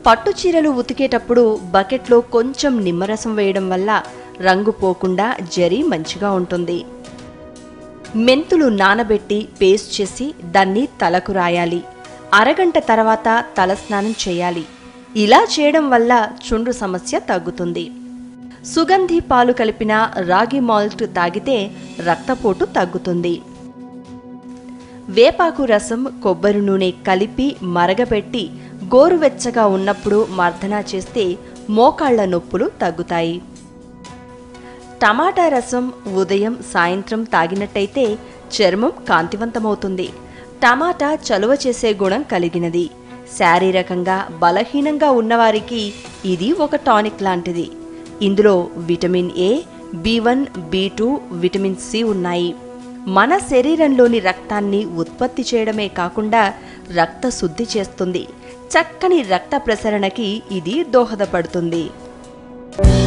పట్టు చీరలు ఉతికేటప్పుడు బకెట్లో కొంచెం నిమ్మరసం వేయడం వల్ల రంగు పోకుండా జరీ మంచిగా ఉంటుంది మెంతులు నానబెట్టి పేస్ట్ చేసి దాన్ని తలకు రాయాలి అరగంట తర్వాత తలస్నానం చేయాలి ఇలా చేయడం వల్ల చుండ్రు సమస్య తగ్గుతుంది సుగంధి పాలు కలిపిన రాగి మాల్ట్ తాగితే రక్తపోటు తగ్గుతుంది వేపాకు రసం కొబ్బరి నూనె కలిపి మరగబెట్టి గోరువెచ్చగా ఉన్నప్పుడు మర్దనా చేస్తే మోకాళ్ల నొప్పులు తగ్గుతాయి టమాటా రసం ఉదయం సాయంత్రం తాగినట్టయితే చర్మం కాంతివంతమవుతుంది టమాటా చలువ చేసే గుణం కలిగినది శారీరకంగా బలహీనంగా ఉన్నవారికి ఇది ఒక టానిక్ లాంటిది ఇందులో vitamin A B one B two vitamin C ఉన్నాయి మన శరీరంలోని రక్తాన్ని ఉత్పత్తి చేయడమే కాకుండా రక్త శుద్ధి చేస్తుంది చక్కని రక్త ప్రసరణకి ఇది దోహదపడుతుంది